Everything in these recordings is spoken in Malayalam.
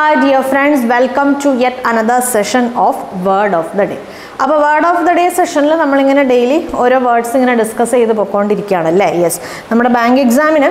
hi dear friends welcome to yet another session of word of the day അപ്പോൾ വേർഡ് ഓഫ് ദ ഡേ സെഷനിൽ നമ്മളിങ്ങനെ ഡെയിലി ഓരോ വേർഡ്സ് ഇങ്ങനെ ഡിസ്കസ് ചെയ്ത് പൊയ്ക്കൊണ്ടിരിക്കുകയാണ് അല്ലേ യെസ് നമ്മുടെ ബാങ്ക് എക്സാമിന്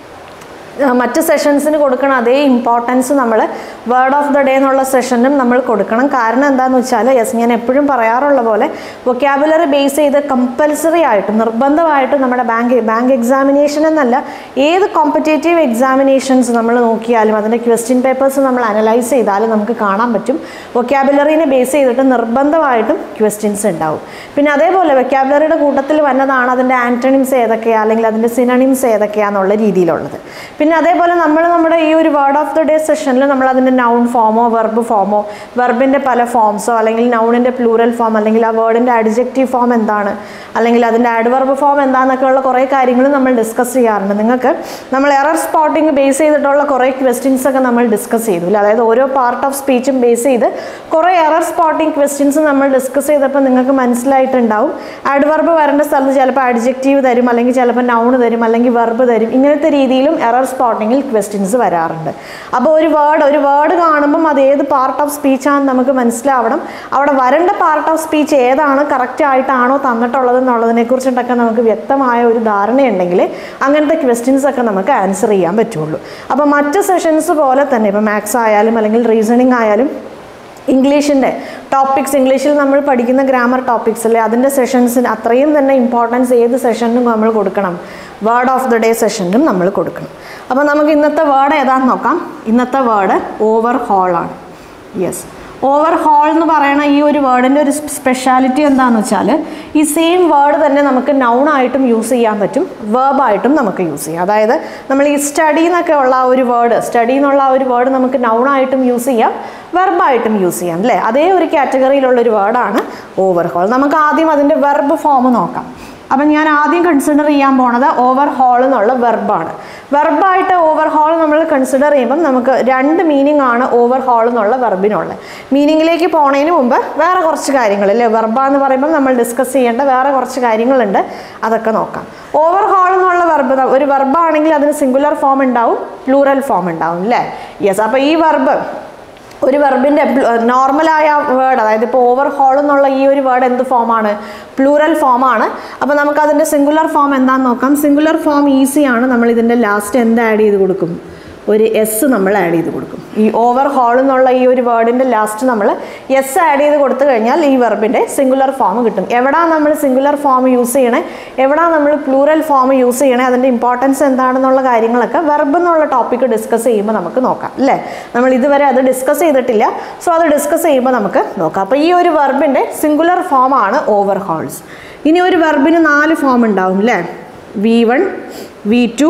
മറ്റ് സെഷൻസിന് കൊടുക്കണം അതേ ഇമ്പോർട്ടൻസ് നമ്മൾ വേർഡ് ഓഫ് ദ ഡേ എന്നുള്ള സെഷനും നമ്മൾ കൊടുക്കണം കാരണം എന്താണെന്ന് വെച്ചാൽ യെസ് ഞാൻ എപ്പോഴും പറയാറുള്ള പോലെ വൊക്കാബുലറി ബേസ് ചെയ്ത് കമ്പൽസറി ആയിട്ട് നിർബന്ധമായിട്ട് നമ്മുടെ ബാങ്ക് ബാങ്ക് എക്സാമിനേഷൻ എന്നല്ല ഏത് കോമ്പറ്റേറ്റീവ് എക്സാമിനേഷൻസ് നമ്മൾ നോക്കിയാലും അതിൻ്റെ ക്വസ്റ്റ്യൻ പേപ്പേഴ്സ് നമ്മൾ അനലൈസ് ചെയ്താലും നമുക്ക് കാണാൻ പറ്റും വൊക്കാബുലറിനെ ബേസ് ചെയ്തിട്ട് നിർബന്ധമായിട്ടും ക്വസ്റ്റ്യൻസ് ഉണ്ടാവും പിന്നെ അതേപോലെ വൊക്കാബുലറിയുടെ കൂട്ടത്തിൽ വന്നതാണ് അതിൻ്റെ ആൻറ്റണിംസ് ഏതൊക്കെയാണ് അല്ലെങ്കിൽ അതിൻ്റെ സിനണിംസ് ഏതൊക്കെയാണെന്നുള്ള രീതിയിലുള്ളത് പിന്നെ അതേപോലെ നമ്മൾ നമ്മുടെ ഈ ഒരു വേർഡ് ഓഫ് ദ ഡേ സെഷനിൽ നമ്മൾ അതിൻ്റെ നൗൺ ഫോമോ വെർബ് ഫോമോ വെർബിൻ്റെ പല ഫോംസോ അല്ലെങ്കിൽ നൗണിൻ്റെ പ്ലൂറൽ ഫോം അല്ലെങ്കിൽ ആ വേർഡിൻ്റെ അഡ്ജക്റ്റീവ് ഫോം എന്താണ് അല്ലെങ്കിൽ അതിൻ്റെ ആഡ്വർബ് ഫോം എന്താണെന്നൊക്കെയുള്ള കുറേ കാര്യങ്ങൾ നമ്മൾ ഡിസ്കസ് ചെയ്യാറുണ്ട് നിങ്ങൾക്ക് നമ്മൾ എറർ സ്പോട്ടിങ് ബേസ് ചെയ്തിട്ടുള്ള കുറേ ക്വസ്റ്റ്യൻസ് ഒക്കെ നമ്മൾ ഡിസ്കസ് ചെയ്തു അല്ലേ അതായത് ഓരോ പാർട്ട് ഓഫ് സ്പീച്ചും ബേസ് ചെയ്ത് കുറേ എറർ സ്പോട്ടിങ് ക്വസ്റ്റ്യൻസ് നമ്മൾ ഡിസ്കസ് ചെയ്തപ്പോൾ നിങ്ങൾക്ക് മനസ്സിലായിട്ടുണ്ടാവും ആഡ്വർബ് വരേണ്ട സ്ഥലത്ത് ചിലപ്പോൾ അഡ്ജക്റ്റീവ് തരും അല്ലെങ്കിൽ ചിലപ്പോൾ നൗണ് തരും അല്ലെങ്കിൽ വെർബ് തരും ഇങ്ങനത്തെ രീതിയിലും എറർ സ്പോട്ടിങ്ങിൽ ക്വസ്റ്റ്യൻസ് വരാറുണ്ട് അപ്പോൾ ഒരു വേർഡ് ഒരു വേർഡ് കാണുമ്പം അത് ഏത് പാർട്ട് ഓഫ് സ്പീച്ചാണെന്ന് നമുക്ക് മനസ്സിലാവണം അവിടെ വരേണ്ട പാർട്ട് ഓഫ് സ്പീച്ച് ഏതാണ് കറക്റ്റ് ആയിട്ടാണോ തന്നിട്ടുള്ളത് എന്നുള്ളതിനെ കുറിച്ചിട്ടൊക്കെ നമുക്ക് വ്യക്തമായ ഒരു ധാരണയുണ്ടെങ്കിൽ അങ്ങനത്തെ ക്വസ്റ്റ്യൻസ് ഒക്കെ നമുക്ക് ആൻസർ ചെയ്യാൻ പറ്റുള്ളൂ അപ്പോൾ മറ്റ് സെഷൻസ് പോലെ തന്നെ ഇപ്പോൾ മാത്സ് ആയാലും അല്ലെങ്കിൽ റീസണിങ് ആയാലും ഇംഗ്ലീഷിൻ്റെ ടോപ്പിക്സ് ഇംഗ്ലീഷിൽ നമ്മൾ പഠിക്കുന്ന ഗ്രാമർ ടോപ്പിക്സ് അല്ലേ അതിൻ്റെ സെഷൻസിന് അത്രയും തന്നെ ഇമ്പോർട്ടൻസ് ഏത് സെഷനിലും നമ്മൾ കൊടുക്കണം വേർഡ് ഓഫ് ദ ഡേ സെഷനിലും നമ്മൾ കൊടുക്കണം അപ്പോൾ നമുക്ക് ഇന്നത്തെ വേർഡ് ഏതാണെന്ന് നോക്കാം ഇന്നത്തെ വേർഡ് ഓവർ ഹോളാണ് യെസ് ഓവർ ഹോൾ എന്ന് പറയുന്ന ഈ ഒരു വേർഡിൻ്റെ ഒരു സ്പെഷ്യാലിറ്റി എന്താണെന്ന് വെച്ചാൽ ഈ സെയിം വേർഡ് തന്നെ നമുക്ക് noun ആയിട്ടും യൂസ് ചെയ്യാൻ പറ്റും വേർബായിട്ടും നമുക്ക് യൂസ് ചെയ്യാം അതായത് നമ്മൾ ഈ സ്റ്റഡി എന്നൊക്കെ ഉള്ള ആ ഒരു വേർഡ് സ്റ്റഡി എന്നുള്ള ആ ഒരു വേർഡ് നമുക്ക് noun ആയിട്ടും യൂസ് ചെയ്യാം വെർബായിട്ടും യൂസ് ചെയ്യാം അല്ലേ അതേ ഒരു കാറ്റഗറിയിലുള്ള ഒരു വേർഡാണ് ഓവർ ഹോൾ നമുക്ക് ആദ്യം അതിൻ്റെ വെർബ് ഫോം നോക്കാം അപ്പം ഞാൻ ആദ്യം കൺസിഡർ ചെയ്യാൻ പോണത് ഓവർ ഹോൾ എന്നുള്ള വെർബാണ് വെർബായിട്ട് ഓവർ ഹോൾ നമ്മൾ കൺസിഡർ ചെയ്യുമ്പം നമുക്ക് രണ്ട് മീനിങ് ആണ് ഓവർ ഹോൾ എന്നുള്ള വെർബിനുള്ളത് മീനിങ്ങിലേക്ക് പോണതിന് മുമ്പ് വേറെ കുറച്ച് കാര്യങ്ങൾ അല്ലേ വെർബ എന്ന് പറയുമ്പം നമ്മൾ ഡിസ്കസ് ചെയ്യേണ്ട വേറെ കുറച്ച് കാര്യങ്ങളുണ്ട് അതൊക്കെ നോക്കാം ഓവർ ഹോൾ എന്നുള്ള വെർബ് ഒരു വെർബാണെങ്കിൽ അതിന് സിംഗുലർ ഫോം ഉണ്ടാവും പ്ലൂറൽ ഫോം ഉണ്ടാവും അല്ലേ യെസ് അപ്പോൾ ഈ വെർബ് ഒരു വെർബിൻ്റെ നോർമലായ വേർഡ് അതായത് ഇപ്പോൾ ഓവർ ഹോൾ എന്നുള്ള ഈ ഒരു വേർഡ് എന്ത് ഫോമാണ് പ്ലൂറൽ ഫോമാണ് അപ്പോൾ നമുക്ക് അതിൻ്റെ സിംഗുലർ ഫോം എന്താണെന്ന് നോക്കാം സിംഗുലർ ഫോം ഈസിയാണ് നമ്മൾ ഇതിൻ്റെ ലാസ്റ്റ് എന്ത് ആഡ് ചെയ്ത് കൊടുക്കും ഒരു എസ് നമ്മൾ ആഡ് ചെയ്ത് കൊടുക്കും ഈ ഓവർ ഹോൾ എന്നുള്ള ഈ ഒരു വേർഡിൻ്റെ ലാസ്റ്റ് നമ്മൾ എസ് ആഡ് ചെയ്ത് കൊടുത്തു കഴിഞ്ഞാൽ ഈ വെർബിൻ്റെ സിംഗുലർ ഫോം കിട്ടും എവിടാണ് നമ്മൾ സിംഗുലർ ഫോം യൂസ് ചെയ്യണേ എവിടാണ് നമ്മൾ പ്ലൂറൽ ഫോം യൂസ് ചെയ്യണേ അതിൻ്റെ ഇമ്പോർട്ടൻസ് എന്താണെന്നുള്ള കാര്യങ്ങളൊക്കെ വെർബ് എന്നുള്ള ടോപ്പിക്ക് ഡിസ്കസ് ചെയ്യുമ്പോൾ നമുക്ക് നോക്കാം അല്ലേ നമ്മൾ ഇതുവരെ അത് ഡിസ്കസ് ചെയ്തിട്ടില്ല സോ അത് ഡിസ്കസ് ചെയ്യുമ്പോൾ നമുക്ക് നോക്കാം അപ്പോൾ ഈ ഒരു വെർബിൻ്റെ സിംഗുലർ ഫോമാണ് ഓവർ ഹോൾസ് ഇനി ഒരു വെർബിന് നാല് ഫോം ഉണ്ടാവും അല്ലേ V one V two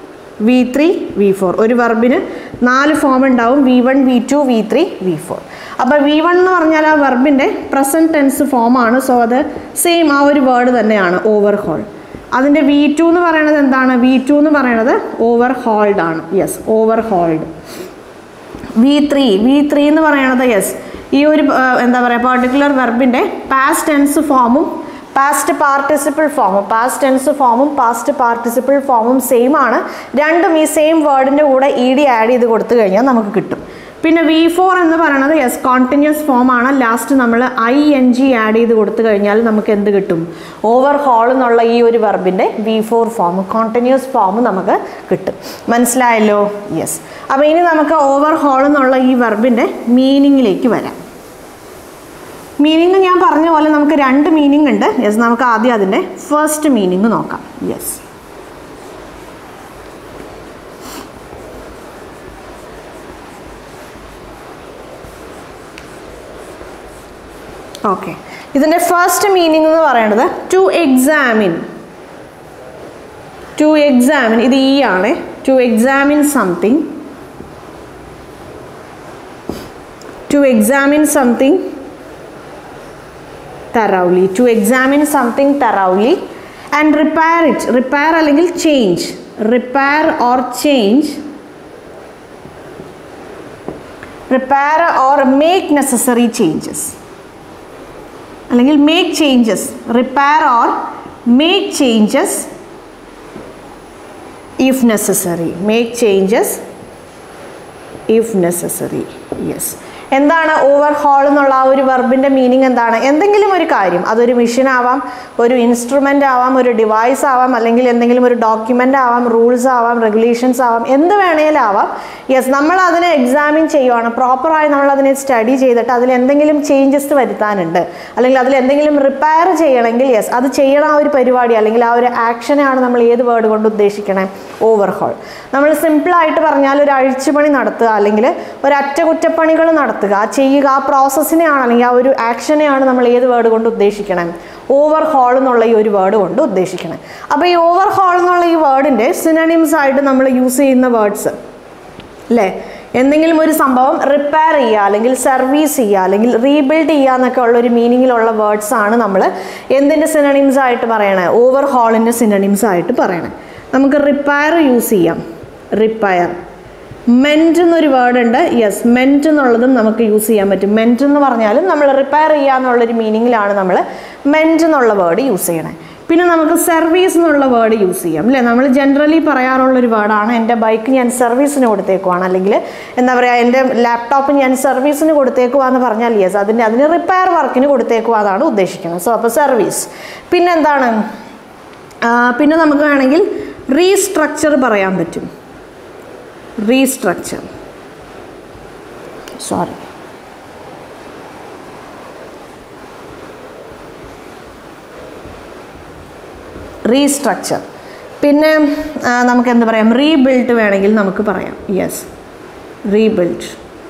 V three V four ഒരു വെർബിന് നാല് ഫോം ഉണ്ടാവും V one V two V three V four അപ്പോൾ വി വൺ എന്ന് പറഞ്ഞാൽ ആ വെർബിൻ്റെ പ്രസൻറ്റ് ടെൻസ് ഫോമാണ് സോ അത് സെയിം ആ ഒരു വേർഡ് തന്നെയാണ് ഓവർ ഹോൾ അതിൻ്റെ വി ടു എന്ന് പറയുന്നത് എന്താണ് വി ടു എന്ന് പറയുന്നത് ഓവർ ഹോൾഡ് ആണ് yes over overhauled V three V three എന്ന് പറയണത് യെസ് ഈ ഒരു ആ, എന്താ പറയുക പർട്ടിക്കുലർ വെർബിൻ്റെ പാസ്റ്റ് ടെൻസ് ഫോമും പാസ്റ്റ് പാർട്ടിസിപ്പിൾ ഫോമും പാസ്റ്റ് ടെൻസ് ഫോമും പാസ്റ്റ് പാർട്ടിസിപ്പിൾ ഫോമും സെയിം ആണ് രണ്ടും ഈ സെയിം വേർഡിൻ്റെ കൂടെ ഇ ഡി ആഡ് ചെയ്ത് കൊടുത്തു കഴിഞ്ഞാൽ നമുക്ക് കിട്ടും പിന്നെ വി ഫോർ എന്ന് പറയുന്നത് യെസ് കോണ്ടിന്യൂസ് ഫോം ആണ് ലാസ്റ്റ് നമ്മൾ ഐ എൻ ജി ആഡ് ചെയ്ത് കൊടുത്തു കഴിഞ്ഞാൽ നമുക്ക് എന്ത് കിട്ടും ഓവർ ഹോൾ എന്നുള്ള ഈ ഒരു വെർബിൻ്റെ V four form continuous form നമുക്ക് കിട്ടും മനസ്സിലായല്ലോ യെസ് അപ്പോൾ ഇനി നമുക്ക് ഓവർ ഹോൾ എന്നുള്ള ഈ വെർബിൻ്റെ മീനിങ്ങിലേക്ക് വരാം മീനിങ് ഞാൻ പറഞ്ഞ പോലെ നമുക്ക് രണ്ട് മീനിങ് ഉണ്ട് യെസ് നമുക്ക് ആദ്യം അതിൻ്റെ ഫസ്റ്റ് മീനിങ് നോക്കാം യെസ് ഓക്കെ ഇതിൻ്റെ ഫസ്റ്റ് മീനിങ് എന്ന് പറയുന്നത് ടു എക്സാമിൻ ടു എക്സാമിൻ ഇത് ഈ ആണ് to examine something to examine something thoroughly to examine something thoroughly and repair it repair അല്ലെങ്കിൽ change repair or change repair or make necessary changes അല്ലെങ്കിൽ make changes repair or make changes if necessary make changes if necessary yes എന്താണ് ഓവർ ഹോൾ എന്നുള്ള ആ ഒരു വെർബിൻ്റെ മീനിങ് എന്താണ് എന്തെങ്കിലും ഒരു കാര്യം അതൊരു മെഷീൻ ആവാം ഒരു ഇൻസ്ട്രുമെൻ്റ് ആവാം ഒരു ഡിവൈസ് ആവാം അല്ലെങ്കിൽ എന്തെങ്കിലും ഒരു ഡോക്യുമെൻ്റ് ആവാം റൂൾസ് ആവാം റെഗുലേഷൻസ് ആവാം എന്ത് വേണേലും ആവാം യെസ് നമ്മൾ അതിനെ എക്സാമിൻ ചെയ്യുവാണ് പ്രോപ്പറായി നമ്മൾ അതിനെ സ്റ്റഡി ചെയ്തിട്ട് അതിൽ എന്തെങ്കിലും ചേഞ്ചസ് വരുത്താനുണ്ട് അല്ലെങ്കിൽ അതിൽ എന്തെങ്കിലും റിപ്പയർ ചെയ്യണമെങ്കിൽ യെസ് അത് ചെയ്യണ ആ ഒരു പരിപാടി അല്ലെങ്കിൽ ആ ഒരു ആക്ഷനാണ് നമ്മൾ ഏത് വേർഡ് കൊണ്ട് ഉദ്ദേശിക്കണേ ഓവർഹോൾ നമ്മൾ സിമ്പിളായിട്ട് പറഞ്ഞാൽ ഒരു അഴിച്ചുപണി നടത്തുക അല്ലെങ്കിൽ ഒരു അറ്റകുറ്റപ്പണികൾ നടത്തുക ആ ചെയ്യുക ആ പ്രോസസ്സിനെയാണ് അല്ലെങ്കിൽ ആ ഒരു ആക്ഷനെയാണ് നമ്മൾ ഏത് വേർഡ് കൊണ്ട് ഉദ്ദേശിക്കണം ഓവർ ഹോൾ എന്നുള്ള ഈ ഒരു വേർഡ് കൊണ്ട് ഉദ്ദേശിക്കണം അപ്പോൾ ഈ ഓവർ ഹോൾ എന്നുള്ള ഈ വേർഡിൻ്റെ സിനണിംസ് ആയിട്ട് നമ്മൾ യൂസ് ചെയ്യുന്ന വേർഡ്സ് അല്ലേ എന്തെങ്കിലും ഒരു സംഭവം റിപ്പയർ ചെയ്യുക അല്ലെങ്കിൽ സർവീസ് ചെയ്യുക അല്ലെങ്കിൽ റീബിൽഡ് ചെയ്യുക എന്നൊക്കെ ഉള്ള ഒരു മീനിങ്ങിലുള്ള വേർഡ്സ് ആണ് നമ്മൾ എന്തിൻ്റെ സിനണിംസ് ആയിട്ട് പറയണേ ഓവർ ഹോളിൻ്റെ സിനണിംസ് ആയിട്ട് പറയണേ നമുക്ക് റിപ്പയർ യൂസ് ചെയ്യാം റിപ്പയർ മെൻറ്റ് എന്നൊരു വേർഡ് ഉണ്ട് യെസ് മെൻറ്റ് എന്നുള്ളതും നമുക്ക് യൂസ് ചെയ്യാൻ പറ്റും മെൻറ്റ് എന്ന് പറഞ്ഞാലും നമ്മൾ റിപ്പയർ ചെയ്യുക എന്നുള്ളൊരു മീനിങ്ങിലാണ് നമ്മൾ മെൻറ്റ് എന്നുള്ള വേർഡ് യൂസ് ചെയ്യണേ പിന്നെ നമുക്ക് സർവീസ് എന്നുള്ള വേർഡ് യൂസ് ചെയ്യാം അല്ലേ നമ്മൾ ജനറലി പറയാറുള്ളൊരു വേർഡാണ് എൻ്റെ ബൈക്ക് ഞാൻ സർവീസിന് കൊടുത്തേക്കുവാണ് അല്ലെങ്കിൽ എന്താ പറയുക എൻ്റെ ലാപ്ടോപ്പ് ഞാൻ സർവീസിന് കൊടുത്തേക്കുവാന്ന് പറഞ്ഞാൽ യെസ് അതിൻ്റെ അതിന് റിപ്പയർ വർക്കിന് കൊടുത്തേക്കുവാന്നാണ് ഉദ്ദേശിക്കുന്നത് സോ അപ്പോൾ സർവീസ് പിന്നെന്താണ് ആ, പിന്നെ നമുക്ക് വേണമെങ്കിൽ റീസ്ട്രക്ചർ പറയാൻ പറ്റും റീസ്ട്രക്ചർ സോറി റീസ്ട്രക്ചർ പിന്നെ ആ, നമുക്ക് എന്ത് പറയാം റീബിൽഡ് വേണമെങ്കിൽ നമുക്ക് പറയാം യെസ് റീബിൽഡ്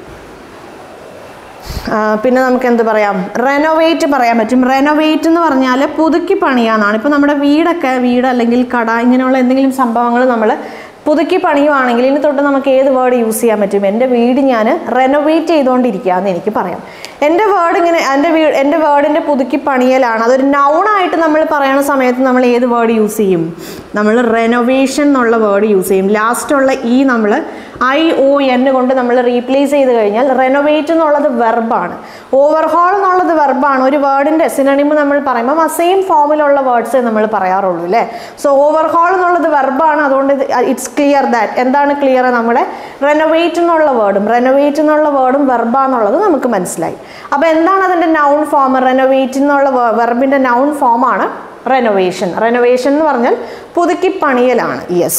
പിന്നെ നമുക്ക് എന്ത് പറയാം റെനോവേറ്റ് പറയാൻ പറ്റും റെനോവേറ്റ് എന്ന് പറഞ്ഞാൽ പുതുക്കി പണിയാന്നാണ് ഇപ്പോൾ നമ്മുടെ വീടൊക്കെ വീട് അല്ലെങ്കിൽ കട ഇങ്ങനെയുള്ള എന്തെങ്കിലും സംഭവങ്ങൾ നമ്മൾ പുതുക്കി പണിയുവാണെങ്കിൽ ഇനി തൊട്ട് നമുക്ക് ഏത് വേർഡ് യൂസ് ചെയ്യാൻ പറ്റും എൻ്റെ വീട് ഞാൻ റെനോവേറ്റ് ചെയ്തുകൊണ്ടിരിക്കുകയെന്ന് എനിക്ക് പറയാം എൻ്റെ വേർഡ് ഇങ്ങനെ എൻ്റെ വീ എൻ്റെ വേർഡിൻ്റെ പുതുക്കി പണിയലാണ് അതൊരു നൗണായിട്ട് നമ്മൾ പറയണ സമയത്ത് നമ്മൾ ഏത് വേർഡ് യൂസ് ചെയ്യും നമ്മൾ റെനോവേഷൻ എന്നുള്ള വേർഡ് യൂസ് ചെയ്യും ലാസ്റ്റുള്ള ഈ നമ്മൾ ഐ ഒ എൻ കൊണ്ട് നമ്മൾ റീപ്ലേസ് ചെയ്ത് കഴിഞ്ഞാൽ റെനോവേറ്റ് എന്നുള്ളത് വെർബാണ് ഓവർഹോൾ എന്നുള്ളത് വെർബാണ് ഒരു വേർഡിൻ്റെ സിനണിമ് നമ്മൾ പറയുമ്പോൾ ആ സെയിം ഫോമിലുള്ള വേർഡ്സേ നമ്മൾ പറയാറുള്ളൂ അല്ലേ സോ ഓവർഹോൾ എന്നുള്ളത് വെർബാണ് അതുകൊണ്ട് ഇറ്റ്സ് ക്ലിയർ ദാറ്റ് എന്താണ് ക്ലിയർ നമ്മുടെ റെനോവേറ്റ് എന്നുള്ള വേർഡും റെനോവേറ്റ് എന്നുള്ള വേർഡും വെർബാന്നുള്ളത് നമുക്ക് മനസ്സിലായി അപ്പോൾ എന്താണ് അതിൻ്റെ നൗൺ ഫോം റെനോവേറ്റ് എന്നുള്ള വെർബിൻ്റെ നൗൺ ഫോമാണ് റെനോവേഷൻ റെനോവേഷൻ എന്ന് പറഞ്ഞാൽ പുതുക്കി പണിയലാണ് യെസ്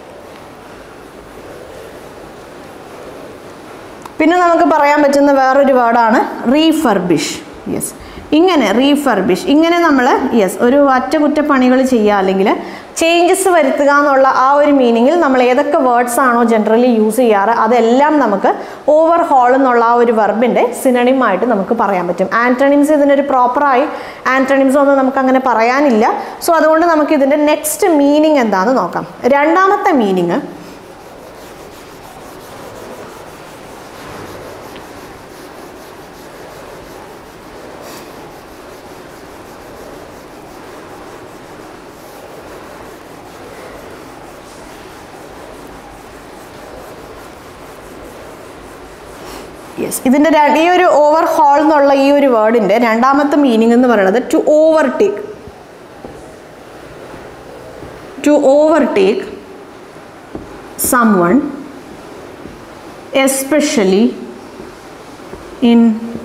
പിന്നെ നമുക്ക് പറയാൻ പറ്റുന്ന വേറൊരു വേർഡാണ് റീഫർബിഷ് യെസ് ഇങ്ങനെ റീഫർബിഷ് ഇങ്ങനെ നമ്മൾ യെസ് ഒരു അറ്റകുറ്റപ്പണികൾ ചെയ്യുക അല്ലെങ്കിൽ ചേഞ്ചസ് വരുത്തുക എന്നുള്ള ആ ഒരു മീനിങ്ങിൽ നമ്മൾ ഏതൊക്കെ വേർഡ്സ് ആണോ ജനറലി യൂസ് ചെയ്യാറ് അതെല്ലാം നമുക്ക് ഓവർ ഹോൾ എന്നുള്ള ആ ഒരു വെർബിൻ്റെ സിനണിമായിട്ട് നമുക്ക് പറയാൻ പറ്റും ആൻറ്റണിംസ് ഇതിനൊരു പ്രോപ്പറായി ആൻറ്റണിംസ് ഒന്നും നമുക്ക് അങ്ങനെ പറയാനില്ല സോ അതുകൊണ്ട് നമുക്ക് ഇതിൻ്റെ നെക്സ്റ്റ് മീനിങ് എന്താണെന്ന് നോക്കാം രണ്ടാമത്തെ മീനിങ് യെസ് ഇതിൻ്റെ ര- ഈ ഒരു ഓവർ ഹോൾ എന്നുള്ള ഈ ഒരു വേർഡിൻ്റെ രണ്ടാമത്തെ മീനിങ് എന്ന് പറയുന്നത് to overtake to overtake someone especially in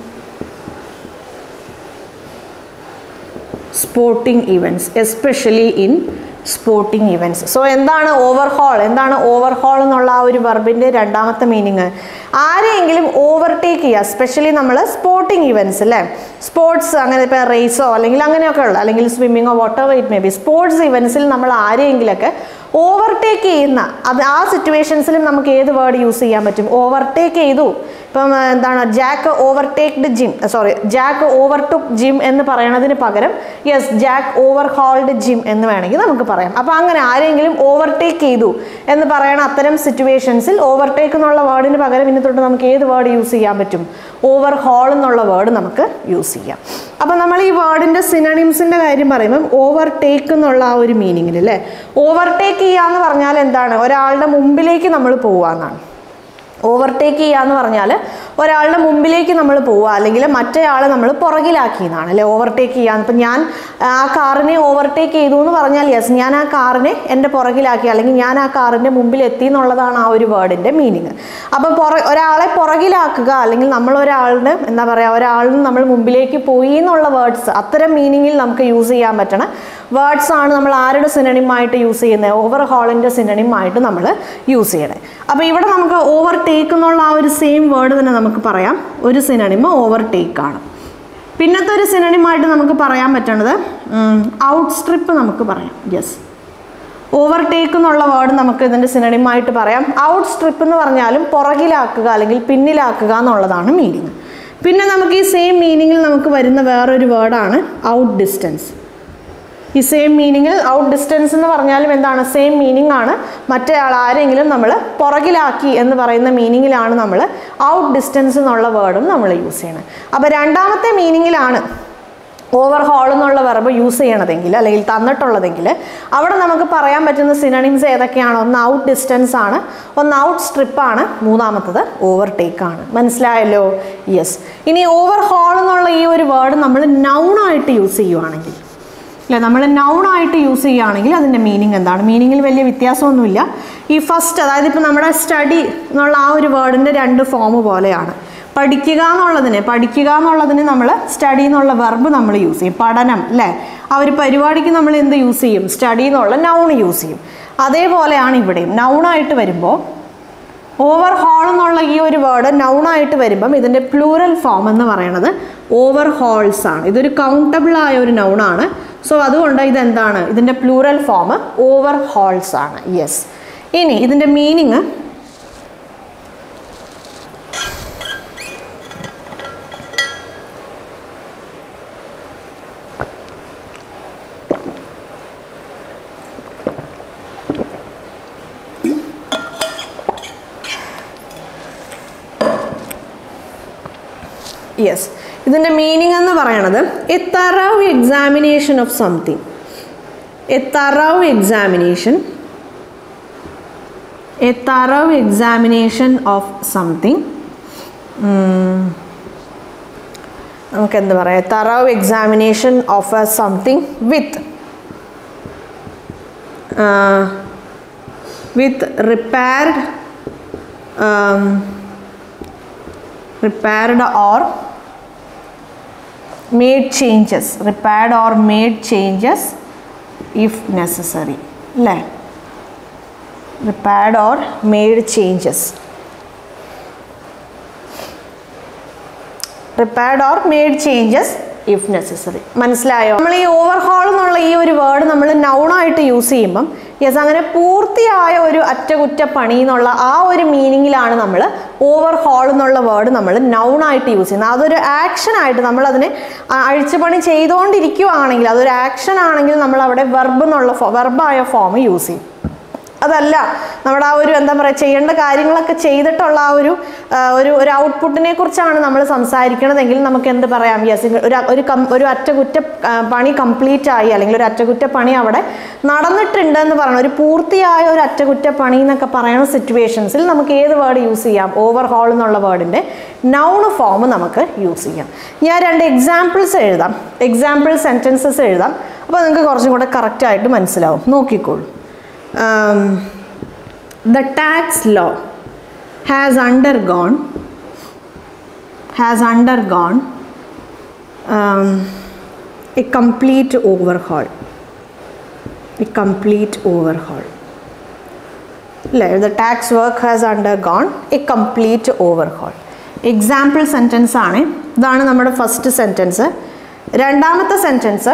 sporting events especially in sporting events so എന്താണ് ഓവർഹോൾ എന്താണ് ഓവർഹോൾ എന്നുള്ള ആ ഒരു വെർബിൻ്റെ രണ്ടാമത്തെ മീനിങ് ആരെയെങ്കിലും ഓവർടേക്ക് ചെയ്യുക സ്പെഷ്യലി നമ്മൾ സ്പോർട്ടിംഗ് ഇവൻറ്റ്സ് അല്ലേ സ്പോർട്സ് അങ്ങനെ ഇപ്പോൾ റേസോ അല്ലെങ്കിൽ അങ്ങനെയൊക്കെ ഉള്ള അല്ലെങ്കിൽ സ്വിമ്മിങ്ങോ water it may be sports ഇവൻറ്റ്സിൽ നമ്മൾ ആരെയെങ്കിലൊക്കെ ഓവർടേക്ക് ചെയ്യുന്ന അത് ആ സിറ്റുവേഷൻസിലും നമുക്ക് ഏത് വേർഡ് യൂസ് ചെയ്യാൻ പറ്റും ഓവർടേക്ക് ചെയ്തു ഇപ്പം ആ, എന്താണ് Jack overtaked Jim sorry Jack overtook Jim എന്ന് പറയണതിന് പകരം yes Jack overhauled Jim എന്ന് വേണമെങ്കിൽ നമുക്ക് പറയാം അപ്പോൾ അങ്ങനെ ആരെങ്കിലും ഓവർടേക്ക് ചെയ്തു എന്ന് പറയണ അത്തരം സിറ്റുവേഷൻസിൽ ഓവർടേക്ക് എന്നുള്ള വേർഡിന് പകരം ഇനി തൊട്ട് നമുക്ക് ഏത് വേർഡ് യൂസ് ചെയ്യാൻ പറ്റും ഓവർ ഹോൾ എന്നുള്ള വേർഡ് നമുക്ക് യൂസ് ചെയ്യാം അപ്പോൾ നമ്മൾ ഈ വേർഡിൻ്റെ സിനണിംസിൻ്റെ കാര്യം പറയുമ്പം ഓവർടേക്ക് എന്നുള്ള ആ ഒരു മീനിങ്ങിൽ അല്ലേ ഓവർടേക്ക് ചെയ്യുക എന്ന് പറഞ്ഞാൽ എന്താണ് ഒരാളുടെ മുമ്പിലേക്ക് നമ്മൾ പോവുക എന്നാണ് ഓവർടേക്ക് ചെയ്യുക എന്ന് പറഞ്ഞാൽ ഒരാളുടെ മുമ്പിലേക്ക് നമ്മൾ പോവുക അല്ലെങ്കിൽ മറ്റേ ആളെ നമ്മൾ പുറകിലാക്കി എന്നാണ് അല്ലെ ഓവർടേക്ക് ചെയ്യാൻ ഇപ്പം ഞാൻ ആ കാറിനെ ഓവർടേക്ക് ചെയ്തു എന്ന് പറഞ്ഞാൽ യെസ് ഞാൻ ആ കാറിനെ എൻ്റെ പുറകിലാക്കി അല്ലെങ്കിൽ ഞാൻ ആ കാറിൻ്റെ മുമ്പിൽ എത്തി എന്നുള്ളതാണ് ആ ഒരു വേർഡിൻ്റെ മീനിങ് അപ്പോൾ പുറ ഒരാളെ പുറകിലാക്കുക അല്ലെങ്കിൽ നമ്മൾ ഒരാളുടെ എന്താ പറയുക ഒരാളിന് നമ്മൾ മുമ്പിലേക്ക് പോയി എന്നുള്ള വേർഡ്സ് അത്തരം മീനിങ്ങിൽ നമുക്ക് യൂസ് ചെയ്യാൻ പറ്റണ വേർഡ്സ് ആണ് നമ്മൾ ആരുടെ സിനണിമായിട്ട് യൂസ് ചെയ്യുന്നത് ഓവർ ഹോളിൻ്റെ സിനണിമായിട്ട് നമ്മൾ യൂസ് ചെയ്യണേ അപ്പോൾ ഇവിടെ നമുക്ക് ഓവർ ടേക്ക് എന്നുള്ള ആ ഒരു സെയിം വേർഡ് തന്നെ നമുക്ക് പറയാം ഒരു സിനണിമ ഓവർ ടേക്ക് ആണ് പിന്നത്തെ ഒരു സിനണിമായിട്ട് നമുക്ക് പറയാൻ പറ്റണത് ഔട്ട് സ്ട്രിപ്പ് നമുക്ക് പറയാം യെസ് ഓവർ ടേക്ക് എന്നുള്ള വേർഡ് നമുക്ക് ഇതിൻ്റെ സിനണിമായിട്ട് പറയാം ഔട്ട് സ്ട്രിപ്പ് എന്ന് പറഞ്ഞാലും പുറകിലാക്കുക അല്ലെങ്കിൽ പിന്നിലാക്കുക എന്നുള്ളതാണ് മീനിങ് പിന്നെ നമുക്ക് ഈ സെയിം മീനിങ്ങിൽ നമുക്ക് വരുന്ന വേറൊരു വേർഡാണ് ഔട്ട് ഡിസ്റ്റൻസ് ഈ സെയിം മീനിങ്ങിൽ ഔട്ട് ഡിസ്റ്റൻസ് എന്ന് പറഞ്ഞാലും എന്താണ് സെയിം മീനിങ് ആണ് മറ്റേ ആൾ ആരെങ്കിലും നമ്മൾ പുറകിലാക്കി എന്ന് പറയുന്ന മീനിങ്ങിലാണ് നമ്മൾ ഔട്ട് ഡിസ്റ്റൻസ് എന്നുള്ള വേർഡും നമ്മൾ യൂസ് ചെയ്യണം അപ്പോൾ രണ്ടാമത്തെ മീനിങ്ങിലാണ് ഓവർ ഹോൾ എന്നുള്ള വെർബ് യൂസ് ചെയ്യണതെങ്കിൽ അല്ലെങ്കിൽ തന്നിട്ടുള്ളതെങ്കിൽ അവിടെ നമുക്ക് പറയാൻ പറ്റുന്ന സിനണിംസ് ഏതൊക്കെയാണ് ഒന്ന് ഔട്ട് ഡിസ്റ്റൻസ് ആണ് ഒന്ന് ഔട്ട് സ്ട്രിപ്പ് ആണ് മൂന്നാമത്തത് ഓവർ ടേക്ക് ആണ് മനസ്സിലായല്ലോ യെസ് ഇനി ഓവർ ഹോൾ എന്നുള്ള ഈ ഒരു വേർഡ് നമ്മൾ നൗണായിട്ട് യൂസ് ചെയ്യുവാണെങ്കിൽ അല്ലെ നമ്മൾ നൗണായിട്ട് യൂസ് ചെയ്യുകയാണെങ്കിൽ അതിൻ്റെ മീനിങ് എന്താണ് മീനിങ്ങിൽ വലിയ വ്യത്യാസമൊന്നുമില്ല ഈ ഫസ്റ്റ് അതായത് ഇപ്പോൾ നമ്മുടെ സ്റ്റഡി എന്നുള്ള ആ ഒരു വേർഡിൻ്റെ രണ്ട് ഫോം പോലെയാണ് പഠിക്കുക എന്നുള്ളതിന് പഠിക്കുക എന്നുള്ളതിന് നമ്മൾ സ്റ്റഡി എന്നുള്ള വെർബ് നമ്മൾ യൂസ് ചെയ്യും പഠനം അല്ലേ ആ ഒരു പരിപാടിക്ക് നമ്മൾ എന്ത് യൂസ് ചെയ്യും സ്റ്റഡി എന്നുള്ള നൗൺ യൂസ് ചെയ്യും അതേപോലെയാണ് ഇവിടെയും നൗണായിട്ട് വരുമ്പോൾ ഓവർ ഹോൾ എന്നുള്ള ഈ ഒരു വേർഡ് നൗണായിട്ട് വരുമ്പം ഇതിൻ്റെ പ്ലൂറൽ ഫോം എന്ന് പറയുന്നത് ഓവർ ഹോൾസ് ആണ് ഇതൊരു കൗണ്ടബിൾ ആയ ഒരു നൗണാണ് സോ അതുകൊണ്ട് ഇതെന്താണ് ഇതിൻ്റെ പ്ലൂറൽ ഫോം ഓവർ ഹോൾസ് ആണ് യെസ് ഇനി ഇതിൻ്റെ മീനിങ് യെസ് ഇതിൻ്റെ മീനിങ് എന്ന് പറയണത് a thorough examination of something a thorough examination a thorough examination of something നമുക്ക് എന്ത് പറയാം thorough examination of a something with with repaired repaired or made changes repaired or made changes if necessary അല്ലേ repaired or made changes repaired or made changes if necessary മനസ്സിലായോ നമ്മൾ ഈ ഓവർഹോൾ എന്നുള്ള ഈ ഒരു വേർഡ് നമ്മൾ നൗണായിട്ട് യൂസ് ചെയ്യുമ്പം യെസ് അങ്ങനെ പൂർത്തിയായ ഒരു അറ്റകുറ്റപ്പണി എന്നുള്ള ആ ഒരു മീനിങ്ങിലാണ് നമ്മൾ ഓവർ ഹോൾ എന്നുള്ള വേർഡ് നമ്മൾ നൗണായിട്ട് യൂസ് ചെയ്യുന്നത് അതൊരു ആക്ഷൻ ആയിട്ട് നമ്മൾ അതിനെ അഴിച്ചുപണി ചെയ്തുകൊണ്ടിരിക്കുകയാണെങ്കിൽ അതൊരു ആക്ഷൻ ആണെങ്കിൽ നമ്മൾ അവിടെ വെർബ് എന്നുള്ള വെർബായ ഫോം യൂസ് ചെയ്യും അതല്ല നമ്മുടെ ആ ഒരു എന്താ പറയുക ചെയ്യേണ്ട കാര്യങ്ങളൊക്കെ ചെയ്തിട്ടുള്ള ആ ഒരു ആ, ഒരു ഒരു ഔട്ട്പുട്ടിനെ കുറിച്ചാണ് നമ്മൾ സംസാരിക്കണതെങ്കിൽ നമുക്ക് എന്ത് പറയാം യെസ് ഒരു ഒരു കം ഒരു അറ്റകുറ്റ ആ, പണി കംപ്ലീറ്റ് ആയി അല്ലെങ്കിൽ ഒരു അറ്റകുറ്റപ്പണി അവിടെ നടന്നിട്ടുണ്ട് എന്ന് പറയണം ഒരു പൂർത്തിയായ ഒരു അറ്റകുറ്റപ്പണി എന്നൊക്കെ പറയുന്ന സിറ്റുവേഷൻസിൽ നമുക്ക് ഏത് വേർഡ് യൂസ് ചെയ്യാം ഓവർ ഹോൾ എന്നുള്ള വേർഡിൻ്റെ നൗൺ ഫോം നമുക്ക് യൂസ് ചെയ്യാം ഞാൻ രണ്ട് എക്സാമ്പിൾസ് എഴുതാം എക്സാമ്പിൾ സെൻറ്റൻസസ് എഴുതാം അപ്പോൾ നിങ്ങൾക്ക് കുറച്ചും കൂടെ കറക്റ്റായിട്ട് മനസ്സിലാവും നോക്കിക്കോളൂ um, the tax law has undergone has undergone um, a complete overhaul a complete overhaul അല്ലേ the tax work has undergone a complete overhaul example sentence ആണ് ഇതാണ് നമ്മുടെ ഫസ്റ്റ് സെൻറ്റൻസ് രണ്ടാമത്തെ sentence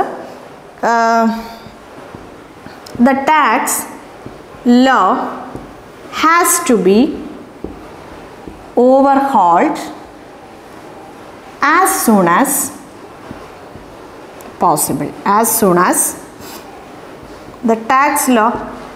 the tax law has to be overhauled as soon as possible as soon as the tax law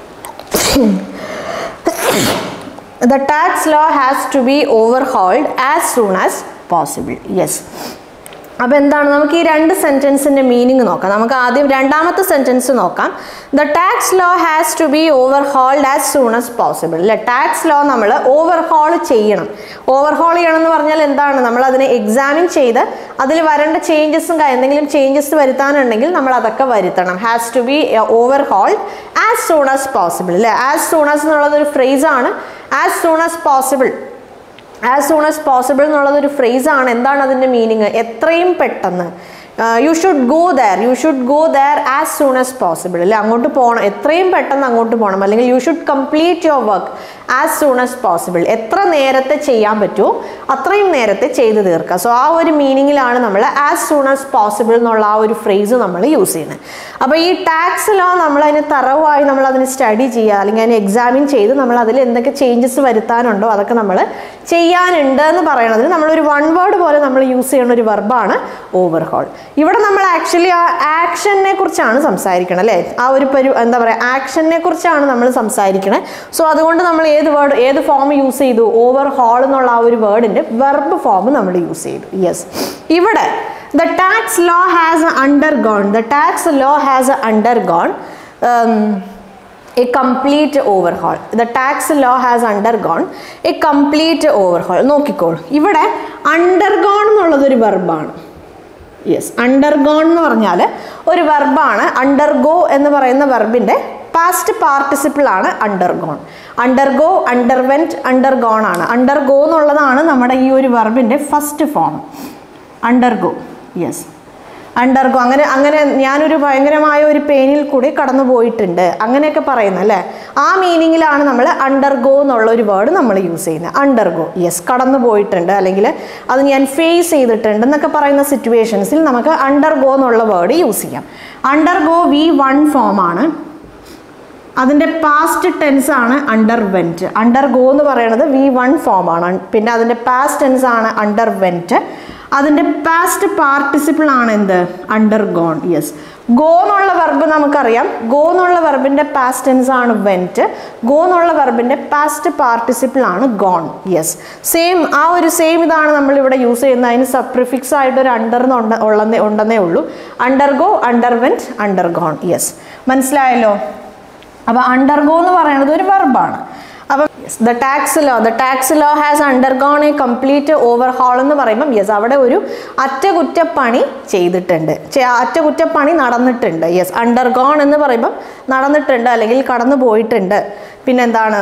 the tax law has to be overhauled as soon as possible yes അപ്പോൾ എന്താണ് നമുക്ക് ഈ രണ്ട് സെൻറ്റൻസിൻ്റെ മീനിങ് നോക്കാം നമുക്ക് ആദ്യം രണ്ടാമത്തെ സെൻറ്റൻസ് നോക്കാം the tax law has to be overhauled as soon as possible അല്ലെ ടാക്സ് ലോ നമ്മൾ ഓവർഹോൾ ചെയ്യണം ഓവർഹോൾ ചെയ്യണം എന്ന് പറഞ്ഞാൽ എന്താണ് നമ്മൾ അതിനെ എക്സാമിൻ ചെയ്ത് അതിൽ വരേണ്ട ചേഞ്ചസും എന്തെങ്കിലും ചേഞ്ചസ് വരുത്താനുണ്ടെങ്കിൽ നമ്മൾ അതൊക്കെ വരുത്തണം has to be overhauled as soon as possible അല്ലേ ആസ് സൂൺ ആസ് എന്നുള്ളത് ഒരു ഫ്രേസാണ് as soon as possible as soon as possible എന്നുള്ളത് ഒരു ഫ്രേസാണ് എന്താണ് അതിൻ്റെ മീനിങ് എത്രയും പെട്ടെന്ന് you should go there you should go there as soon as possible അല്ലെ അങ്ങോട്ട് പോകണം എത്രയും പെട്ടെന്ന് അങ്ങോട്ട് പോകണം അല്ലെങ്കിൽ you should complete your work as soon as possible എത്ര നേരത്തെ ചെയ്യാൻ പറ്റുമോ അത്രയും നേരത്തെ ചെയ്ത് തീർക്കുക സോ ആ ഒരു മീനിങ്ങിലാണ് നമ്മൾ ആസ് സൂൺ ആസ് പോസിബിൾ എന്നുള്ള ആ ഒരു ഫ്രേസ് നമ്മൾ യൂസ് ചെയ്യുന്നത് അപ്പോൾ ഈ ടാക്സ് ലോ നമ്മൾ അതിന് തറവായി നമ്മൾ അതിന് സ്റ്റഡി ചെയ്യുക അല്ലെങ്കിൽ അതിന് എക്സാമിൻ ചെയ്ത് നമ്മൾ അതിൽ എന്തൊക്കെ ചേഞ്ചസ് വരുത്താനുണ്ടോ അതൊക്കെ നമ്മൾ ചെയ്യാനുണ്ട് എന്ന് പറയണതിന് നമ്മളൊരു വൺ വേർഡ് പോലെ നമ്മൾ യൂസ് ചെയ്യുന്ന ഒരു വെർബാണ് ഓവർഹോൾ ഇവിടെ നമ്മൾ ആക്ച്വലി ആ ആക്ഷനെ കുറിച്ചാണ് സംസാരിക്കണം അല്ലേ ആ ഒരു പരു എന്താ പറയുക ആക്ഷനെ കുറിച്ചാണ് നമ്മൾ സംസാരിക്കണേ സോ അതുകൊണ്ട് നമ്മൾ ഏത് വേർഡ് ഏത് ഫോം യൂസ് ചെയ്തു ഓവർ ഹോൾ എന്നുള്ള ആ ഒരു വേർഡിൻ്റെ വെർബ് ഫോം നമ്മൾ യൂസ് ചെയ്തു യെസ് ഇവിടെ the tax law has undergone the tax law has undergone a complete overhaul the tax law has undergone a complete overhaul നോക്കിക്കോളൂ ഇവിടെ അണ്ടർഗോൺ എന്നുള്ളതൊരു വെർബാണ് യെസ് അണ്ടർഗോൺ എന്ന് പറഞ്ഞാൽ ഒരു വെർബാണ് അണ്ടർഗോ എന്ന് പറയുന്ന വെർബിൻ്റെ പാസ്റ്റ് പാർട്ടിസിപ്പിൾ ആണ് അണ്ടർഗോൺ അണ്ടർഗോ അണ്ടർവെൻറ്റ് അണ്ടർഗോൺ ആണ് അണ്ടർഗോ എന്നുള്ളതാണ് നമ്മുടെ ഈ ഒരു വെർബിൻ്റെ first form undergo yes undergo അങ്ങനെ അങ്ങനെ ഞാനൊരു ഭയങ്കരമായ ഒരു പെയിനിൽ കൂടി കടന്നു പോയിട്ടുണ്ട് അങ്ങനെയൊക്കെ പറയുന്നത് അല്ലേ ആ മീനിങ്ങിലാണ് നമ്മൾ അണ്ടർഗോ എന്നുള്ള ഒരു വേർഡ് നമ്മൾ യൂസ് ചെയ്യുന്നത് അണ്ടർഗോ യെസ് കടന്നു പോയിട്ടുണ്ട് അല്ലെങ്കിൽ അത് ഞാൻ ഫേസ് ചെയ്തിട്ടുണ്ട് എന്നൊക്കെ പറയുന്ന സിറ്റുവേഷൻസിൽ നമുക്ക് അണ്ടർഗോ എന്നുള്ള വേർഡ് യൂസ് ചെയ്യാം അണ്ടർഗോ വി വൺ ഫോം ആണ് അതിൻ്റെ പാസ്റ്റ് ടെൻസ് ആണ് അണ്ടർ വെൻറ്റ് അണ്ടർ ഗോ എന്ന് പറയുന്നത് വി വൺ ഫോം ആണ് പിന്നെ അതിൻ്റെ പാസ്റ്റ് ടെൻസ് ആണ് അണ്ടർ വെൻറ്റ് അതിൻ്റെ പാസ്റ്റ് പാർട്ടിസിപ്പിൾ ആണ് എന്ത് അണ്ടർ ഗോൺ യെസ് ഗോ എന്നുള്ള വെർബ് നമുക്കറിയാം ഗോ എന്നുള്ള വെർബിൻ്റെ പാസ്റ്റ് ടെൻസ് ആണ് വെൻറ്റ് ഗോ എന്നുള്ള വെർബിൻ്റെ പാസ്റ്റ് പാർട്ടിസിപ്പിൾ ആണ് ഗോൺ യെസ് സെയിം ആ ഒരു സെയിം ഇതാണ് നമ്മൾ ഇവിടെ യൂസ് ചെയ്യുന്നത് അതിന് സബ്പ്രിഫിക്സ് ആയിട്ട് ഒരു അണ്ടർ ഉള്ളതേ ഉണ്ടെന്നേ ഉള്ളൂ undergo underwent undergone yes മനസ്സിലായല്ലോ അപ്പോൾ അണ്ടർഗോ എന്ന് പറയുന്നത് ഒരു വെർബാണ് അപ്പം the tax law the tax law has undergone a complete overhaul എന്ന് പറയുമ്പം യെസ് അവിടെ ഒരു അറ്റകുറ്റപ്പണി ചെയ്തിട്ടുണ്ട് ചെ- അറ്റകുറ്റപ്പണി നടന്നിട്ടുണ്ട് യെസ് അണ്ടർഗോൺ എന്ന് പറയുമ്പം നടന്നിട്ടുണ്ട് അല്ലെങ്കിൽ കടന്നു പോയിട്ടുണ്ട് പിന്നെന്താണ്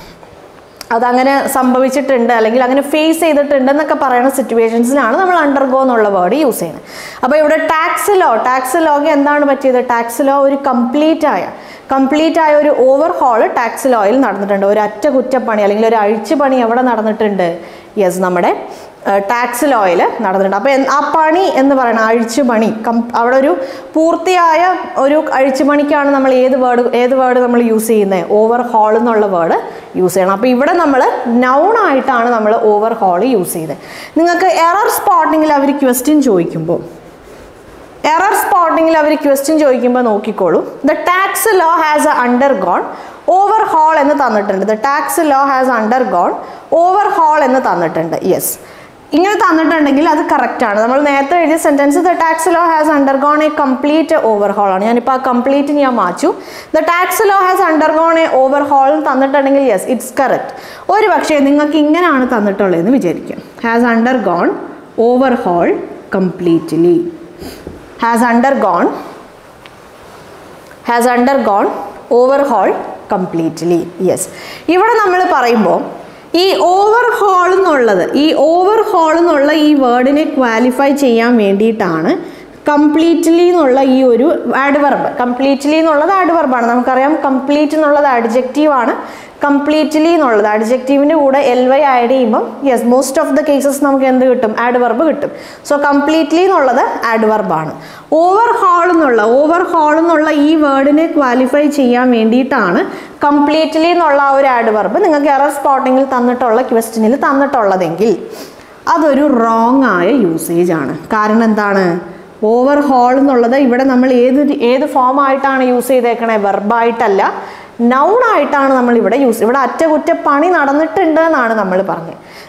അതങ്ങനെ സംഭവിച്ചിട്ടുണ്ട് അല്ലെങ്കിൽ അങ്ങനെ ഫേസ് ചെയ്തിട്ടുണ്ട് എന്നൊക്കെ പറയുന്ന സിറ്റുവേഷൻസിലാണ് നമ്മൾ അണ്ടർഗോ എന്നുള്ള വേർഡ് യൂസ് ചെയ്യുന്നത് അപ്പോൾ ഇവിടെ ടാക്സ് ലോ ടാക്സ് ലോക്ക് എന്താണ് പറ്റിയത് ടാക്സ് ലോ ഒരു കംപ്ലീറ്റ് ആയ കംപ്ലീറ്റ് ആയ ഒരു ഓവർഹോൾ ടാക്സ് ലോയിൽ നടന്നിട്ടുണ്ട് ഒരു അറ്റകുറ്റപ്പണി അല്ലെങ്കിൽ ഒരു അഴിച്ചുപണി എവിടെ നടന്നിട്ടുണ്ട് യെസ് നമ്മുടെ ടാക്സ് ലോയിൽ നടന്നിട്ടുണ്ട് അപ്പോൾ ആ പണി എന്ന് പറയുന്നത് അഴിച്ചുപണി കം അവിടെ ഒരു പൂർത്തിയായ ഒരു അഴിച്ചുപണിക്കാണ് നമ്മൾ ഏത് വേർഡ് ഏത് വേർഡ് നമ്മൾ യൂസ് ചെയ്യുന്നത് ഓവർ ഹോൾ എന്നുള്ള വേർഡ് യൂസ് ചെയ്യണം അപ്പോൾ ഇവിടെ നമ്മൾ നൗൺ ആയിട്ടാണ് നമ്മൾ ഓവർ ഹോൾ യൂസ് ചെയ്തത് നിങ്ങൾക്ക് എറർ സ്പോട്ടിങ്ങിൽ അവർ ക്വസ്റ്റ്യൻ ചോദിക്കുമ്പോൾ എറർ സ്പോട്ടിങ്ങിൽ അവർ ക്വസ്റ്റ്യൻ ചോദിക്കുമ്പോൾ നോക്കിക്കോളൂ the tax law has undergone overhaul എന്ന് തന്നിട്ടുണ്ട് the tax law has undergone overhaul എന്ന് തന്നിട്ടുണ്ട് യെസ് ഇങ്ങനെ തന്നിട്ടുണ്ടെങ്കിൽ അത് correct ആണ് നമ്മൾ നേരത്തെ എഴുതിയ sentence the tax law has undergone a complete overhaul ആണ് ഞാനിപ്പോൾ ആ കംപ്ലീറ്റ് ഞാൻ മാച്ചു the tax law has undergone a overhaul തന്നിട്ടുണ്ടെങ്കിൽ യെസ് ഇറ്റ്സ് കറക്റ്റ് ഒരു പക്ഷേ നിങ്ങൾക്ക് ഇങ്ങനെയാണ് തന്നിട്ടുള്ളതെന്ന് വിചാരിക്കും has undergone overhaul completely has undergone has undergone overhaul completely yes ഇവിടെ നമ്മൾ പറയുമ്പോൾ ഈ ഓവർഹോൾ എന്നുള്ളത് ഈ ഓവർഹോൾ എന്നുള്ള ഈ വേർഡിനെ ക്വാലിഫൈ ചെയ്യാൻ വേണ്ടിയിട്ടാണ് കംപ്ലീറ്റ്ലി എന്നുള്ള ഈ ഒരു ആഡ്വർബ് കംപ്ലീറ്റ്ലി എന്നുള്ളത് ആഡ്വർബാണ് നമുക്കറിയാം കംപ്ലീറ്റ് എന്നുള്ളത് അഡ്ജക്റ്റീവ് ആണ് കംപ്ലീറ്റ്ലി എന്നുള്ളത് അഡ്ജക്റ്റീവിൻ്റെ കൂടെ എൽ വൈ ആഡ് ചെയ്യുമ്പം yes most of the cases നമുക്ക് എന്ത് കിട്ടും ആഡ്വർബ് കിട്ടും സോ കംപ്ലീറ്റ്ലി എന്നുള്ളത് ആഡ്വർബാണ് ഓവർ ഹോൾ എന്നുള്ള ഓവർ ഹോൾ എന്നുള്ള ഈ വേർഡിനെ ക്വാലിഫൈ ചെയ്യാൻ വേണ്ടിയിട്ടാണ് കംപ്ലീറ്റ്ലി എന്നുള്ള ആ ഒരു ആഡ്വർബ് നിങ്ങൾക്ക് എറർ സ്പോട്ടിങ്ങിൽ തന്നിട്ടുള്ള ക്വസ്റ്റ്യനിൽ തന്നിട്ടുള്ളതെങ്കിൽ അതൊരു റോങ് ആയ യൂസേജ് ആണ് കാരണം എന്താണ് ഓവർ ഹോൾ എന്നുള്ളത് ഇവിടെ നമ്മൾ ഏത് ഏത് ഫോം ആയിട്ടാണ് യൂസ് ചെയ്തേക്കണേ വെർബായിട്ടല്ല നൗൺ ആയിട്ടാണ് നമ്മൾ ഇവിടെ യൂസ് ഇവിടെ അറ്റകുറ്റപ്പണി നടന്നിട്ടുണ്ട് എന്നാണ് നമ്മൾ പറഞ്ഞത്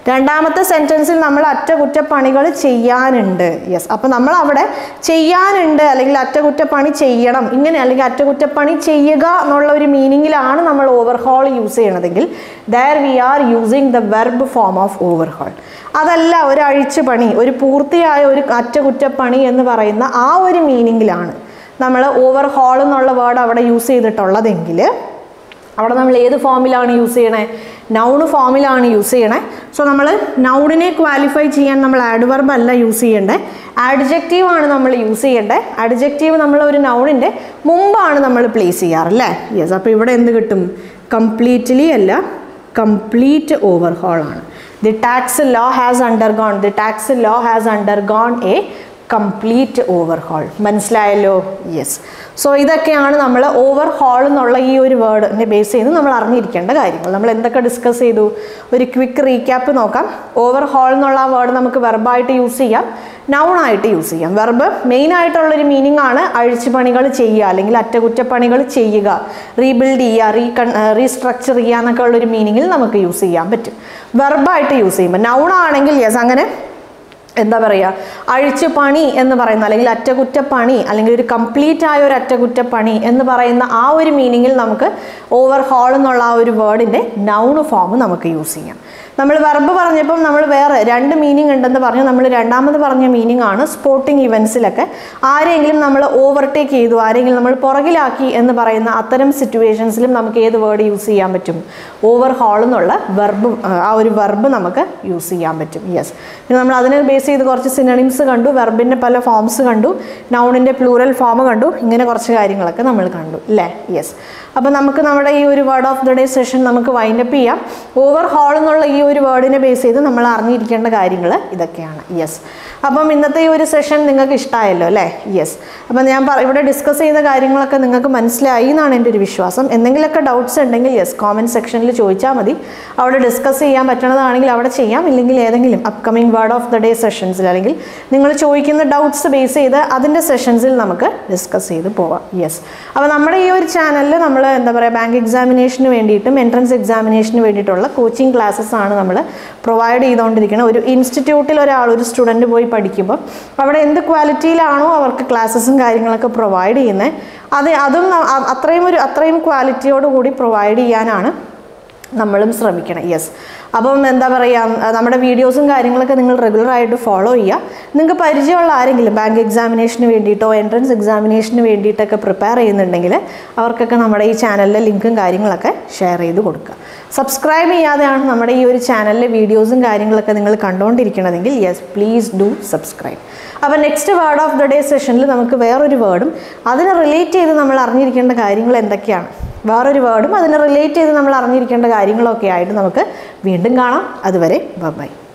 രണ്ടാമത്തെ സെൻറ്റൻസിൽ നമ്മൾ അറ്റകുറ്റപ്പണികൾ ചെയ്യാനുണ്ട് യെസ് അപ്പോൾ നമ്മൾ അവിടെ ചെയ്യാനുണ്ട് അല്ലെങ്കിൽ അറ്റകുറ്റപ്പണി ചെയ്യണം ഇങ്ങനെ അല്ലെങ്കിൽ അറ്റകുറ്റപ്പണി ചെയ്യുക എന്നുള്ള ഒരു മീനിങ്ങിലാണ് നമ്മൾ ഓവർഹോൾ യൂസ് ചെയ്യണതെങ്കിൽ there we are using the verb form of overhaul അതല്ല ഒരു അഴിച്ചുപണി ഒരു പൂർത്തിയായ ഒരു അറ്റകുറ്റപ്പണി എന്ന് പറയുന്ന ആ ഒരു മീനിങ്ങിലാണ് നമ്മൾ ഓവർഹോൾ എന്നുള്ള വേർഡ് അവിടെ യൂസ് ചെയ്തിട്ടുള്ളതെങ്കിൽ അവിടെ നമ്മൾ ഏത് ഫോമിലാണ് യൂസ് ചെയ്യണേ നൗൺ ഫോമിലാണ് യൂസ് ചെയ്യണേ സോ നമ്മൾ നൗണിനെ ക്വാളിഫൈ ചെയ്യാൻ നമ്മൾ ആഡ്വർബ് അല്ല യൂസ് ചെയ്യേണ്ടേ ആഡ്ജക്റ്റീവ് ആണ് നമ്മൾ യൂസ് ചെയ്യേണ്ടേ ആഡ്ജക്റ്റീവ് നമ്മൾ ഒരു നൗണിൻ്റെ മുമ്പാണ് നമ്മൾ പ്ലേസ് ചെയ്യാറ് അല്ലേ യെസ് അപ്പോൾ ഇവിടെ എന്ത് കിട്ടും കംപ്ലീറ്റ്ലി അല്ല കംപ്ലീറ്റ് ഓവർഹോൾ ആണ് the tax law has undergone the tax law has undergone a complete overhaul മനസ്സിലായല്ലോ യെസ് സോ ഇതൊക്കെയാണ് നമ്മൾ ഓവർഹോൾ എന്നുള്ള ഈ ഒരു വേർഡിനെ ബേസ് ചെയ്ത് നമ്മൾ അറിഞ്ഞിരിക്കേണ്ട കാര്യങ്ങൾ നമ്മൾ എന്തൊക്കെ ഡിസ്കസ് ചെയ്തു ഒരു ക്വിക്ക് റീക്യാപ്പ് നോക്കാം ഓവർഹോൾ എന്നുള്ള ആ വേർഡ് നമുക്ക് വെർബായിട്ട് യൂസ് ചെയ്യാം നൗൺ ആയിട്ട് യൂസ് ചെയ്യാം വെർബ് മെയിൻ ആയിട്ടുള്ളൊരു മീനിങ് ആണ് അഴിച്ചുപണികൾ ചെയ്യുക അല്ലെങ്കിൽ അറ്റകുറ്റപ്പണികൾ ചെയ്യുക റീബിൽഡ് ചെയ്യുക റീ റീസ്ട്രക്ചർ ചെയ്യുക എന്നൊക്കെ ഉള്ളൊരു മീനിങ്ങിൽ നമുക്ക് യൂസ് ചെയ്യാൻ പറ്റും വെർബായിട്ട് യൂസ് ചെയ്യുമ്പോൾ നൗൺ ആണെങ്കിൽ യെസ് അങ്ങനെ എന്താ പറയുക അഴിച്ചുപണി എന്ന് പറയുന്ന അല്ലെങ്കിൽ അറ്റകുറ്റപ്പണി അല്ലെങ്കിൽ ഒരു കംപ്ലീറ്റ് ആയ ഒരു അറ്റകുറ്റപ്പണി എന്ന് പറയുന്ന ആ ഒരു മീനിങ്ങിൽ നമുക്ക് ഓവർഹോൾ എന്നുള്ള ആ ഒരു വേർഡിൻ്റെ നൗൺ ഫോം നമുക്ക് യൂസ് ചെയ്യാം നമ്മൾ വെർബ് പറഞ്ഞപ്പം നമ്മൾ വേറെ രണ്ട് മീനിങ് ഉണ്ടെന്ന് പറഞ്ഞു നമ്മൾ രണ്ടാമത് പറഞ്ഞ മീനിങ് ആണ് സ്പോർട്ടിംഗ് ഇവൻസിലൊക്കെ ആരെങ്കിലും നമ്മൾ ഓവർടേക്ക് ചെയ്തു ആരെങ്കിലും നമ്മൾ പുറകിലാക്കി എന്ന് പറയുന്ന അത്തരം സിറ്റുവേഷൻസിലും നമുക്ക് ഏത് വേർഡ് യൂസ് ചെയ്യാൻ പറ്റും ഓവർഹോൾ എന്നുള്ള വെർബ് ആ ഒരു വെർബ് നമുക്ക് യൂസ് ചെയ്യാൻ പറ്റും യെസ് പിന്നെ നമ്മൾ അതിനെ ബേസ് ചെയ്ത് കുറച്ച് സിനണിംസ് കണ്ടു വെർബിൻ്റെ പല ഫോംസ് കണ്ടു നൗണിൻ്റെ പ്ലൂറൽ ഫോം കണ്ടു ഇങ്ങനെ കുറച്ച് കാര്യങ്ങളൊക്കെ നമ്മൾ കണ്ടു അല്ലേ യെസ് അപ്പോൾ നമുക്ക് നമ്മുടെ ഈ ഒരു word of the day session നമുക്ക് വൈൻഡപ്പ് ചെയ്യാം ഓവർഹോൾ എന്നുള്ള ഈ ഒരു വേർഡിനെ ബേസ് ചെയ്ത് നമ്മൾ അറിഞ്ഞിരിക്കേണ്ട കാര്യങ്ങൾ ഇതൊക്കെയാണ് യെസ് അപ്പം ഇന്നത്തെ ഈ ഒരു സെഷൻ നിങ്ങൾക്ക് ഇഷ്ടമായല്ലോ അല്ലേ യെസ് അപ്പം ഞാൻ പറ ഇവിടെ ഡിസ്കസ് ചെയ്ത കാര്യങ്ങളൊക്കെ നിങ്ങൾക്ക് മനസ്സിലായി എന്നാണ് എൻ്റെ ഒരു വിശ്വാസം എന്തെങ്കിലുമൊക്കെ ഡൗട്ട്സ് ഉണ്ടെങ്കിൽ യെസ് കോമെൻറ്റ് സെക്ഷനിൽ ചോദിച്ചാൽ മതി അവിടെ ഡിസ്കസ് ചെയ്യാൻ പറ്റണതാണെങ്കിൽ അവിടെ ചെയ്യാം ഇല്ലെങ്കിൽ ഏതെങ്കിലും upcoming word of the day സെഷൻസിൽ അല്ലെങ്കിൽ നിങ്ങൾ ചോദിക്കുന്ന ഡൗട്ട്സ് ബേസ് ചെയ്ത് അതിൻ്റെ സെഷൻസിൽ നമുക്ക് ഡിസ്കസ് ചെയ്ത് പോവാം യെസ് അപ്പോൾ നമ്മുടെ ഈ ഒരു ചാനലിൽ നമ്മൾ എന്താ പറയുക ബാങ്ക് എക്സാമിനേഷന് വേണ്ടിയിട്ടും എൻട്രൻസ് എക്സാമിനേഷന് വേണ്ടിയിട്ടുള്ള കോച്ചിങ് ക്ലാസ്സസ് ആണ് നമ്മൾ പ്രൊവൈഡ് ചെയ്തുകൊണ്ടിരിക്കുന്നത് ഒരു ഇൻസ്റ്റിറ്റ്യൂട്ടിൽ ഒരാൾ ഒരു സ്റ്റുഡൻറ്റ് പോയി പഠിക്കുമ്പോൾ അവിടെ എന്ത് ക്വാളിറ്റിയിലാണോ അവർക്ക് ക്ലാസ്സസും കാര്യങ്ങളൊക്കെ പ്രൊവൈഡ് ചെയ്യുന്നത് അത് അതും ന- അ- അത്രയും ഒരു അത്രയും ക്വാളിറ്റിയോട് കൂടി പ്രൊവൈഡ് ചെയ്യാനാണ് നമ്മളും ശ്രമിക്കണം യെസ് അപ്പം എന്താ പറയുക നമ്മുടെ വീഡിയോസും കാര്യങ്ങളൊക്കെ നിങ്ങൾ റെഗുലറായിട്ട് ഫോളോ ചെയ്യുക നിങ്ങൾക്ക് പരിചയമുള്ള ആരെങ്കിലും ബാങ്ക് എക്സാമിനേഷന് വേണ്ടിയിട്ടോ എൻട്രൻസ് എക്സാമിനേഷന് വേണ്ടിയിട്ടൊക്കെ പ്രിപ്പയർ ചെയ്യുന്നുണ്ടെങ്കിൽ അവർക്കൊക്കെ നമ്മുടെ ഈ ചാനലിലെ ലിങ്കും കാര്യങ്ങളൊക്കെ ഷെയർ ചെയ്ത് കൊടുക്കുക സബ്സ്ക്രൈബ് ചെയ്യാതെയാണ് നമ്മുടെ ഈ ഒരു ചാനലിലെ വീഡിയോസും കാര്യങ്ങളൊക്കെ നിങ്ങൾ കണ്ടുകൊണ്ടിരിക്കണതെങ്കിൽ യെസ് പ്ലീസ് ഡു സബ്സ്ക്രൈബ് അപ്പോൾ next word of the day സെഷനിൽ നമുക്ക് വേറൊരു വേർഡും അതിനെ റിലേറ്റ് ചെയ്ത് നമ്മൾ അറിഞ്ഞിരിക്കേണ്ട കാര്യങ്ങൾ എന്തൊക്കെയാണ് വേറൊരു വേർഡും അതിനെ റിലേറ്റ് ചെയ്ത് നമ്മൾ അറിഞ്ഞിരിക്കേണ്ട കാര്യങ്ങളൊക്കെ ആയിട്ട് നമുക്ക് വീണ്ടും കാണാം അതുവരെ ബൈ